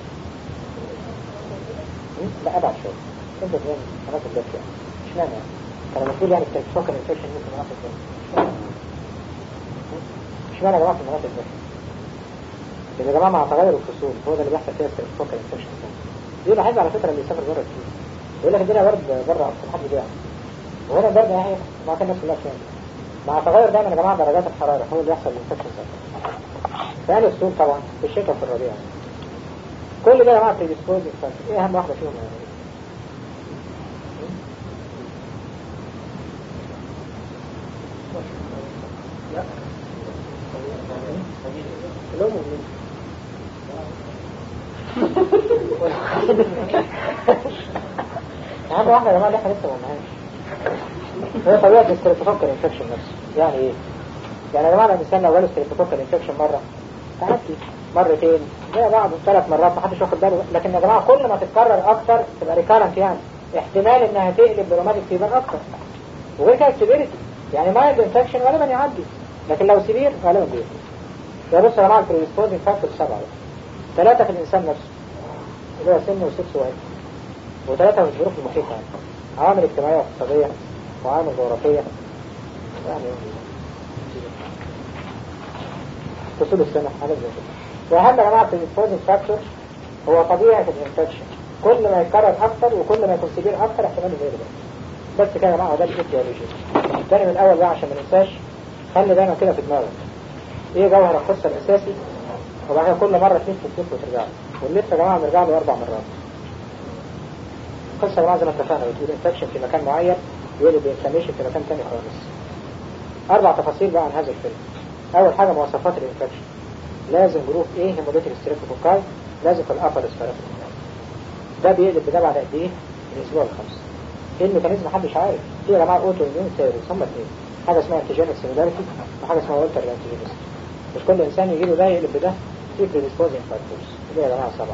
لا ابعد شويه تمبرت زونز مناطق دافيه اشمعنى يعني كان المفروض يعني التلفوكال انفكشن ممكن مناطق دافيه اشمعنى يا جماعه في المناطق دافيه لان يا جماعه مع تغير الفصول هو ده اللي بيحصل فيها التلفوكال انفكشن دي لاحظها على فكره اللي يسافر بره كتير يقول لك الدنيا برد بره اكتر حد بيعمل وهنا البرد اهي ما كان الناس كلها بتعمل مع تغير دايما يا جماعه درجات الحراره هو اللي يحصل الانفكشن ثاني الصوت طبعا في الشتاء وفي الربيع كل ده يا جماعه بريديسبوزنج فاكتور ايه اهم واحده فيهم يعني لا الأم والمين أهم واحدة يا جماعة اللي احنا لسه ما قلناهاش هي طبيعة الستريبتوكوكال انفكشن نفسه يعني ايه؟ يعني يا جماعة الإنسان لو جاله ستريبتوكوكال انفكشن مرة تعدي مرتين زي بعض ثلاث مرات محدش واخد باله لكن يا جماعة كل ما تتكرر أكتر تبقى ريكارنت يعني احتمال إنها تقلب بروماتيك فيبر أكتر وغير كده السيفيريتي يعني مايلد انفكشن غالبا يعدي لكن لو سيفير غالبا بيقلب يا بص يا جماعة البريسبوزنج فاكتور سبعة ثلاثة في الإنسان نفسه اللي هو سن وسكس وعين وثلاثة في الظروف المحيطة يعني عوامل اجتماعية واقتصادية وعوامل جغرافية يعني فصول السنة حاجات زي كده وأهم يا جماعة البريسبوزنج فاكتور هو طبيعة الانفكشن كل ما يتكرر أكتر وكل ما يكون سيفير أكتر احتمال يغير بس كده يا جماعة ده الفيزيولوجي تاني من الأول بقى عشان ما ننساش خلي دايما كده في دماغك ايه جوهر القصة الاساسي وبعد كده كل مرة تلف وتلف وترجع واللف يا جماعة بنرجع له اربع مرات القصة يا جماعة زي ما اتفقنا بتقول انفكشن في مكان معين يقلب انفلاميشن في مكان تاني خالص اربع تفاصيل بقى عن هذا الفيلم اول حاجة مواصفات الانفكشن لازم جروب ايه هيموليتيك ستريبتوكوكاي لازم في الابر ريسبيراتوري ده بيقلب بده بعد قد ايه؟ الاسبوع الخامس ايه الميكانيزم محدش عارف في يا جماعة اوتو اميون ثيريز هم اثنين حاجة اسمها انتيجينيك سيميلاريتي وحاجة اسمها والتر انتيجينيك مش كل انسان يجي له ده يقلب بده في predisposing factors دي يا جماعة سبعة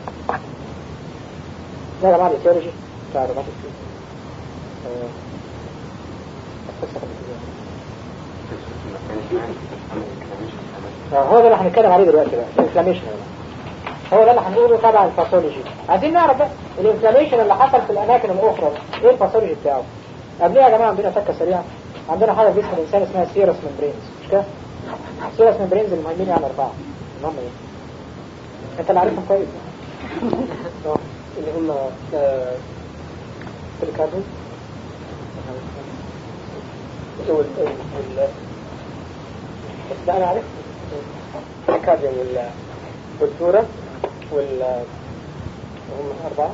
ده يا جماعة الايتيولوجي بتاع الروماتيك فيبر هو ده اللي هنتكلم عليه دلوقتي بقى الانفلاميشن هو ده اللي هنقوله تبع الباثولوجي عايزين نعرف بقى الانفلاميشن اللي حصل في الاماكن الاخرى ايه الباثولوجي بتاعه قبلها يا جماعه عندنا فكه سريعه عندنا حاجه في جسم الانسان اسمها سيرس ممبرينز مش كده سيرس ممبرينز المهمين يعني اربعه اللي هم ايه انت اللي عارفهم كويس اللي هم الكاربون وال لا انا عارف الكارديوم وال والدورة وال هم أربعة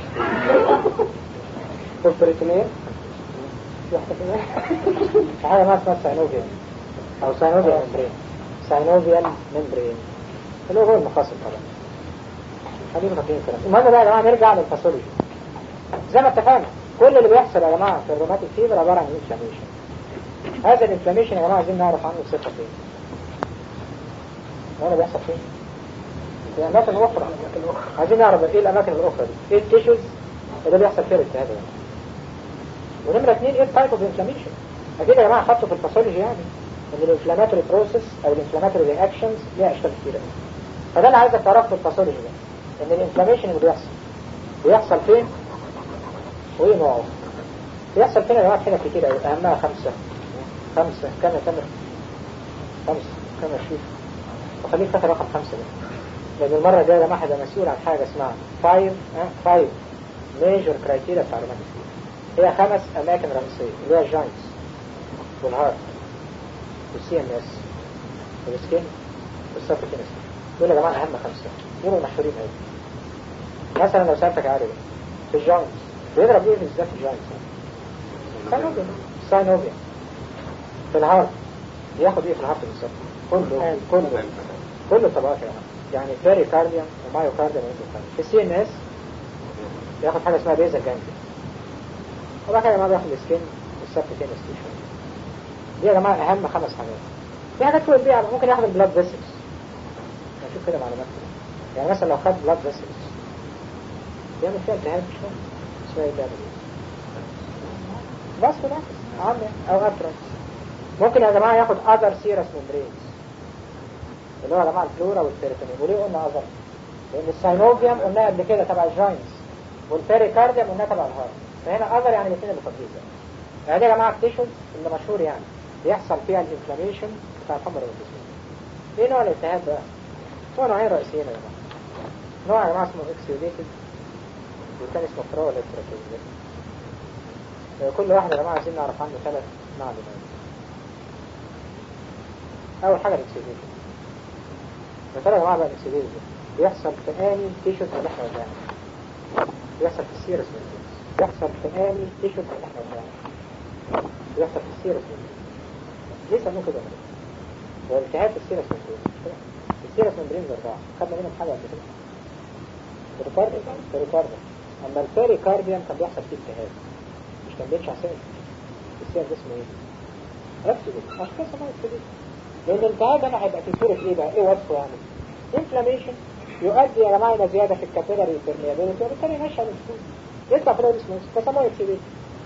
والبريتونية واحدة كمان في حاجة ما اسمها ساينوفيال أو ساينوفيال ممبرين ساينوفيال ممبرين اللي هو المخاصم طبعا خلينا فاكرين كده المهم بقى يا جماعة نرجع للباثولوجي زي ما اتفقنا كل اللي بيحصل يا جماعة في الروماتيك فيبر عبارة عن انفلاميشن هذا الانفلاميشن يا جماعة عايزين نعرف عنه الصفة فين هنا بيحصل فين؟ في الأماكن الأخرى عايزين نعرف ايه الأماكن الأخرى دي ايه التيشوز اللي بيحصل فيها الالتهاب ده ونمرة اثنين ايه التايب اوف انفلاميشن اكيد يا جماعة حطوا في الباثولوجي يعني ان الانفلاماتوري بروسيس او الانفلاماتوري رياكشنز ليها اشكال كتيرة فده اللي عايزك تعرفه في الباثولوجي ده ان الانفلاميشن اللي بيحصل بيحصل فين وايه نوعه بيحصل فينا يا جماعه هنا كتير قوي اهمها خمسه خمسه كم كم خمسه كم شيف وخليك فاكر رقم خمسه ده لان المره الجايه يا جماعه هبقى مسؤول عن حاجه اسمها فايف فايف ميجر كرايتيريا بتاع الروماتيك هي خمس اماكن رئيسيه اللي هي الجاينتس والهارت والسي ام اس والسكين والسبتينس دول يا جماعه اهم خمسه دول مشهورين قوي مثلا لو سالتك عارف في الجاينتس بيضرب ايه بالذات في الجاينتس ساينوبيا ساينوبيا في الهارت بياخد ايه في الهارت بالظبط كله كله كل طبقات يا جماعه يعني بيري كارديوم ومايو كارديوم وإندوكارديوم في السي ان اس بياخد حاجه اسمها بيزا جانجليا وبعد كده يا جماعه بياخد السكين والسبتينس تيشو دي يا جماعه اهم خمس حاجات في حاجات فوق البيع ممكن ياخد البلاد فيسلز نشوف كده معلومات كده يعني مثلا لو خد بلاد فيسلز بيعمل فيها التهاب مش فاهم اسمها ايه بيعمل ايه بس كده عامة او اترس ممكن يا جماعه ياخد اذر سيرس ممبرينز اللي هو يا جماعه الفلورا والسيروتونين وليه قلنا اذر لان الساينوفيوم قلناها قبل كده تبع الجاينتس والبيريكارديوم قلناها تبع الهارت فهنا اذر يعني الاثنين اللي فاضلين يعني دي يا جماعه التيشوز اللي مشهور يعني بيحصل فيها الانفلاميشن بتاع الحمر والجسم ايه نوع الالتهاب بقى؟ هو نوعين رئيسيين يا جماعه نوع يا جماعه اسمه اكسيوديتد والثاني اسمه فرول كل واحد يا جماعه عايزين نعرف عنه ثلاث معلومات اول حاجه الاكسيوديتد مثلا يا جماعه بقى الاكسيوديتد بيحصل في اني تيشوز اللي احنا قلناها بيحصل في السيرس بيحصل في اني تيشوز اللي احنا قلناها بيحصل في السيرس ليه سموه كده هو التهاب في السيرس ممبرين السيرس ممبرين الاربعه خدنا منهم حاجه قبل كده بريكارديوم بريكارديوم اما البيريكارديوم كان بيحصل فيه التهاب مش كان بيتشع سيرس السيرس ده اسمه ايه؟ اكسيدنت عشان كده سموه اكسيدنت لان الالتهاب هنا هيبقى في صوره ايه بقى؟ ايه وصفه يعني؟ انفلاميشن يؤدي يا جماعه الى زياده في الكابيلاري بيرميابيلتي وبالتالي يمشي على الفلوس يطلع في الاسم فسموه اكسيدنت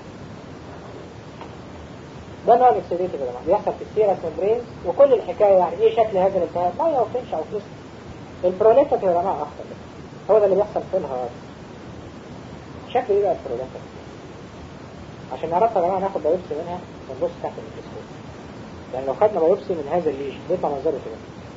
ده نوع الاكسيديتيف يا جماعه بيحصل في السيرس ممبرينز وكل الحكايه يعني ايه شكل هذا الالتهاب ميه وفنش او فلوس البروليتيك يا جماعه اخطر هو ده اللي بيحصل في الهارت شكل ايه بقى البروليتيك عشان نعرفها يا جماعه ناخد بايوبسي منها ونبص تحت الميكروسكوب يعني لو خدنا بايوبسي من هذا الليش بيطلع منظره كده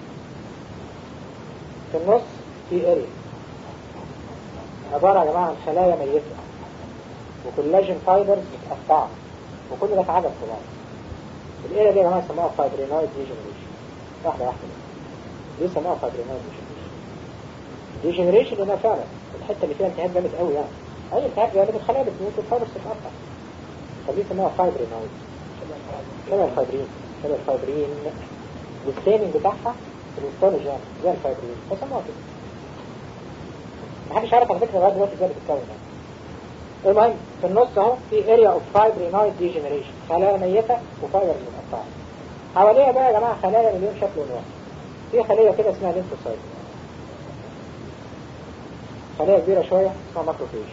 في النص في اريا عباره يا جماعه عن خلايا ميته وكولاجين فايبرز متقطعه وكل ده اتعدد في بعض الإيرة دي يا جماعة يسموها فايبرينويد ديجنريشن واحدة واحدة ليه يسموها فايبرينويد ديجنريشن ديجنريشن لأنها فعلا الحتة اللي فيها التهاب جامد قوي يعني أي التهاب جامد الخلايا بتموت والفايبرز تتقطع فدي يسموها فايبرينويد شبه الفايبرين شبه الفايبرين والستيننج بتاعها الوستولوجي يعني زي الفايبرين فسموها كده محدش عارف على فكرة لغاية دلوقتي ازاي بتتكون يعني المهم في النص اهو في اريا اوف فايبرينويد ديجنريشن خلايا ميتة وفايبرز متقطعة حواليها بقى يا جماعة خلايا مليون شكل ونوع في خلية كده اسمها ليمفوسايت خلية كبيرة شوية اسمها ماكروفيج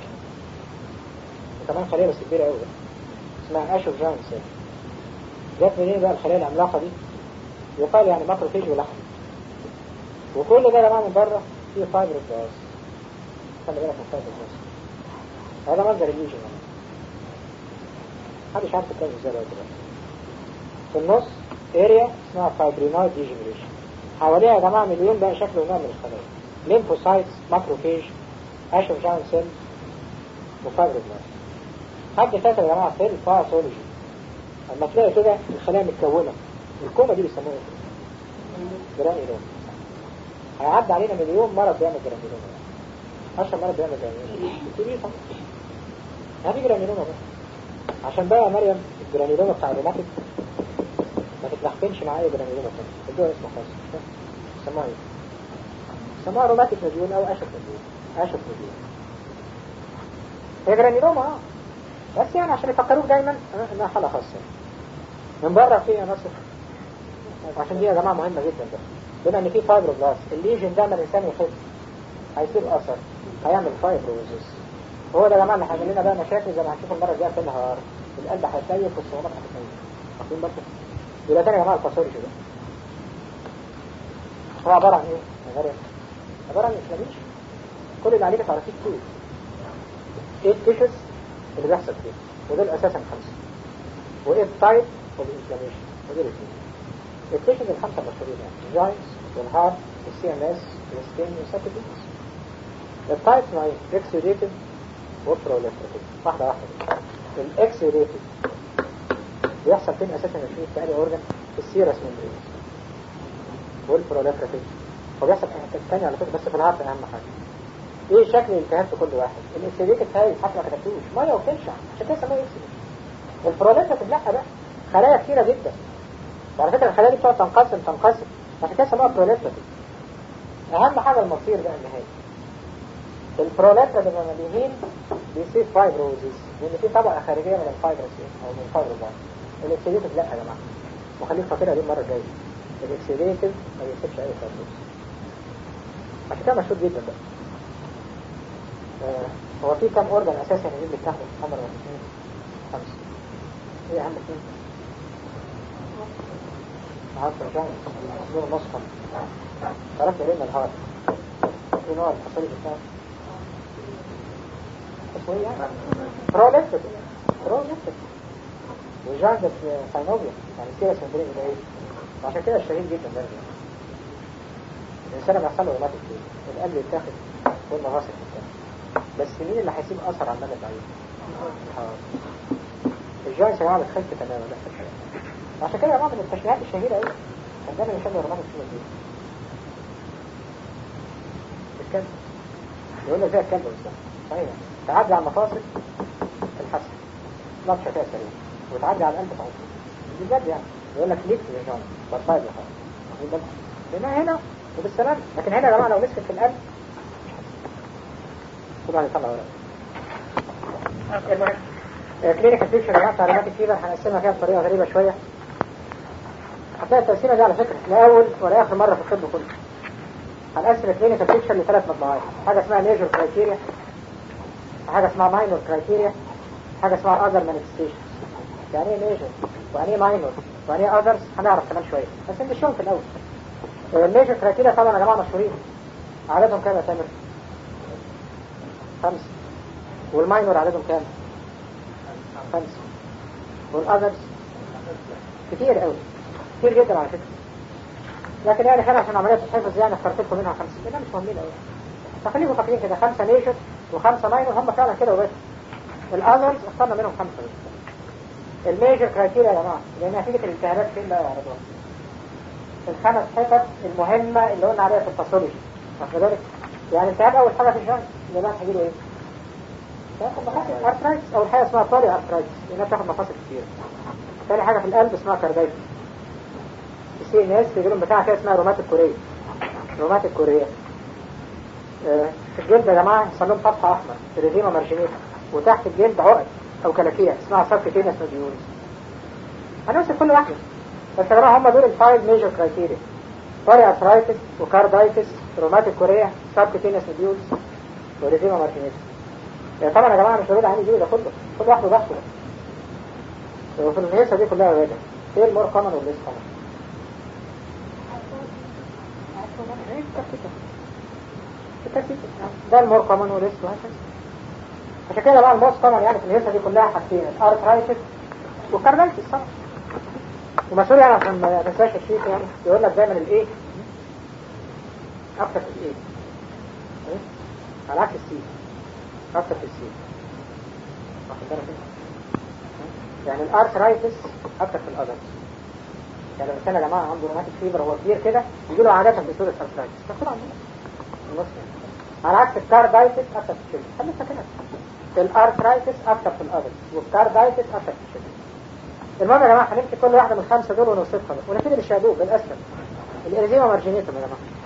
وكمان خلية بس كبيرة قوي اسمها اشوف جاين سيل جت منين بقى الخلية العملاقة دي يقال يعني ماكروفيج ولحم وكل ده يا جماعة من بره فيه فايبر بلاس خلي بالك من فايبر بلاس هذا منظر الليجن محدش عارف الكلام ازاي بقى دلوقتي في النص اريا اسمها فايبرينويد ديجنريشن حواليها يا جماعه مليون بقى شكل ونوع من الخلايا ليمفوسايتس ماكروفيج اشوف جاين سيل وفايبروبلاست حد فاكر يا جماعه في الباثولوجي لما تلاقي كده الخلايا متكونه الكومه دي بيسموها ايه؟ جرانيلوم هيعدي علينا مليون مرض بيعمل جرانيلوم اشهر مرض بيعمل جرانيلوم الكبير طبعا هذه جرانيلوما بقى عشان بقى يا مريم الجرانيلوما بتاع الروماتيك ما تتلخبنش مع اي جرانيلوما تاني ادوها اسم خاص سموها ايه؟ سموها روماتيك مديون او اشف مديون اشف مديون هي جرانيلوما اه بس يعني عشان يفكروك دايما انها حالة خاصة من بره فيها نصف عشان دي يا جماعة مهمة جدا ده بما ان في فايبروبلاست الليجن ده لما الانسان يخف هيسيب اثر هيعمل فايبروزس هو ده يا جماعه اللي هيعمل لنا بقى مشاكل زي ما هنشوف المره الجايه في النهار القلب هيتليف والصومات هتتليف واخدين بالكم يبقى تاني يا جماعه الفاصوليا ده هو عباره عن ايه؟ عباره عباره عن انفلاميشن كل اللي عليه تعرفيه كتير ايه التيشز اللي بيحصل فيه ودول اساسا خمسه وايه التايب والانفلاميشن ودول اثنين التيشنز الخمسه المشهورين يعني الجوينتس والهارت والسي ام اس والسكين والساكوتيكس التايب نوعين اكسيديتد وبروليفريتد واحده واحده الاكسيديتد بيحصل فين اساسا في التالي اورجن في السيرس ممبرين والبروليفريتد هو بيحصل في الحته الثانيه على فكره بس في الهارت اهم حاجه ايه شكل الالتهاب في كل واحد الاكسيديتد هاي حتى ما كتبتوش ميه وبتنشع عشان كده سموه اكسيديتد البروليفريتد لا بقى خلايا كتيره جدا وعلى فكره الخلايا دي بتقعد تنقسم تنقسم عشان كده سموها بروليفريتد اهم حاجه المصير بقى النهائي البروليفريتد لما بيهين بيصير فايبروزيس لان في طبقه خارجيه من الفايبروسين او من الفايبروبلاست الاكسيديتد لا يا جماعه وخليك فاكرها دي المره الجايه الاكسيديتد ما بيسيبش اي فايبروز عشان كده مشهور جدا بقى آه هو في كام اورجن اساسا يجيب لك تحت الحمر اثنين خمسه ايه اهم اثنين هارت رجعنا مصدور مصفن عرفت ايه من الهارت ايه نوع الحصري بتاعه اسمه ايه يعني بروليفتد بروليفتد وجاندة ساينوبيا يعني سيرس ممبرين ده ايه وعشان كده الشهيد جدا ده الانسان لما يحصل له روماتيك القلب يتاخد والمغاصب تتاخد بس مين اللي هيسيب اثر على المدى البعيد؟ الحرارة الجوينتس يا جماعه بتخف تماما ده في الحياه عشان كده يا جماعه من التشريحات الشهيره قوي كان دايما يسمي روماتيك فيبر دي الكلب يقول لك زي الكلب بالظبط صحيح تعدي على المفاصل الحسن نطشه كده سريع وتعدي على القلب تعوض دي بجد يعني يقول لك ليك يا جون بطايد يا خالص هنا هنا وبالسلام لكن هنا يا جماعه لو مسكت في القلب طبعا يطلع ورق المهم كلينيكال بيكشر يا جماعه تعليمات الفيبر هنقسمها كده بطريقه غريبه شويه هتلاقي التقسيمه دي على فكره لا اول ولا اخر مره في الطب كله هنقسم الكلينيكال بيكشر لثلاث مجموعات حاجه اسمها ميجور كرايتيريا حاجه اسمها ماينور كرايتيريا حاجه اسمها اذر مانيفستيشن يعني ايه ميجور ويعني ايه ماينور ويعني ايه اذرز هنعرف كمان شويه بس نمشيهم في الاول الميجور كرايتيريا طبعا يا جماعه مشهورين عددهم كام يا تامر؟ خمسه والماينور عددهم كام؟ خمسه والاذرز كتير قوي كتير جدا على فكره لكن يعني كان عشان عملية الحفظ يعني اخترت لكم منها خمسة ده مش مهمين قوي فخليكم فاكرين كده خمسة ميجر وخمسة ماينور هم فعلا كده وبس الاذرز اخترنا منهم خمسة بس الميجر كرايتيريا يا جماعة لان نتيجة الالتهابات فين بقى يا رضوان الخمس حتت المهمة اللي قلنا عليها في الباثولوجي واخد بالك يعني التهاب اول حاجة في الجنس اللي بقى هيجيله ايه؟ تاخد مفاصل ارترايتس اول حاجة اسمها بولي ارترايتس لانها بتاخد مفاصل كتير ثاني حاجة في القلب اسمها كاردايتس السي ان اس في جلوم بتاعها كده اسمها روماتيك كوريا روماتيك كوريا آه في الجلد يا جماعة يحصل لهم فتحة احمر ريديما مارجينيتا وتحت الجلد عقد او كلاكيع اسمها سبكتينس نوديولز هنوصف كل واحدة بس يا جماعة هم دول الفايف ميجر كرايتيريا باري ارثرايتس وكاردايتس روماتيك كوريا سبكتينس نوديولز وريديما مارجينيتا يعني طبعا يا جماعة مش هقول عندي دي ده كله كل واحد لوحده وفي الهيصة دي كلها وادة ايه المور كومن والليس كومن ده المور كومن وليس وهكذا عشان كده بقى الموست كومن يعني في الهيصة دي كلها حاجتين الارثرايتس والكاردايتس طبعا ومسؤول يعني عشان ما تنساش الشيء يعني يقول لك دايما الايه اكتر في الايه على عكس السي اكتر في السي واخد بالك يعني الارثرايتس اكتر في الادلت يعني الانسان يا جماعه عنده روماتيك فيبر هو كبير كده يجي له عاده بصوره ارثرايتس مكتوب عندنا النص على عكس الكاردايتس اكتر في الشلل خلي كده الارثرايتس اكتر في الادلت والكاردايتس اكتر في الشلل المهم يا جماعه هنمسك كل واحده من الخمسه دول ونوصفها ونبتدي بالشهدوء بالاسفل الاريزيما مارجينيتم يا جماعه